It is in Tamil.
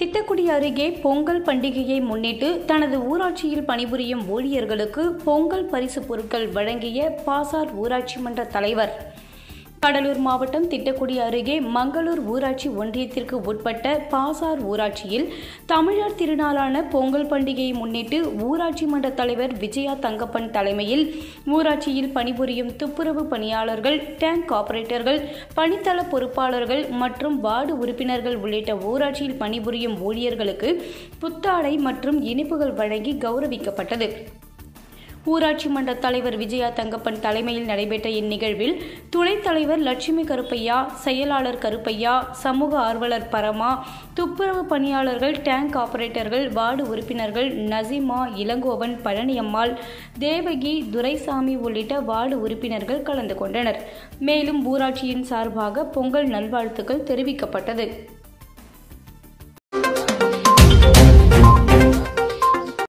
திட்டக்குடி அருகே பொங்கல் பண்டிகையை முன்னிட்டு தனது ஊராட்சியில் பணிபுரியும் ஊழியர்களுக்கு பொங்கல் பரிசு பொருட்கள் வழங்கிய பாசார் ஊராட்சி மன்ற தலைவர் கடலூர் மாவட்டம் திட்டக்குடி அருகே மங்களூர் ஊராட்சி ஒன்றியத்திற்கு உட்பட்ட பாசார் ஊராட்சியில் தமிழர் திருநாளான பொங்கல் பண்டிகையை முன்னிட்டு ஊராட்சி மன்ற தலைவர் விஜயா தங்கப்பன் தலைமையில் ஊராட்சியில் பணிபுரியும் துப்புரவு பணியாளர்கள் டேங்க் ஆபரேட்டர்கள் பணித்தள பொறுப்பாளர்கள் மற்றும் வார்டு உறுப்பினர்கள் உள்ளிட்ட ஊராட்சியில் பணிபுரியும் ஊழியர்களுக்கு புத்தாடை மற்றும் இனிப்புகள் வழங்கி கௌரவிக்கப்பட்டது ஊராட்சி மன்ற தலைவர் விஜயா தங்கப்பன் தலைமையில் நடைபெற்ற இந்நிகழ்வில் துணைத் தலைவர் லட்சுமி கருப்பையா செயலாளர் கருப்பையா சமூக ஆர்வலர் பரமா துப்புரவு பணியாளர்கள் டேங்க் ஆபரேட்டர்கள் வார்டு உறுப்பினர்கள் நசிமா இளங்கோவன் பழனியம்மாள் தேவகி துரைசாமி உள்ளிட்ட வார்டு உறுப்பினர்கள் கலந்து கொண்டனர் மேலும் ஊராட்சியின் சார்பாக பொங்கல் நல்வாழ்த்துக்கள் தெரிவிக்கப்பட்டது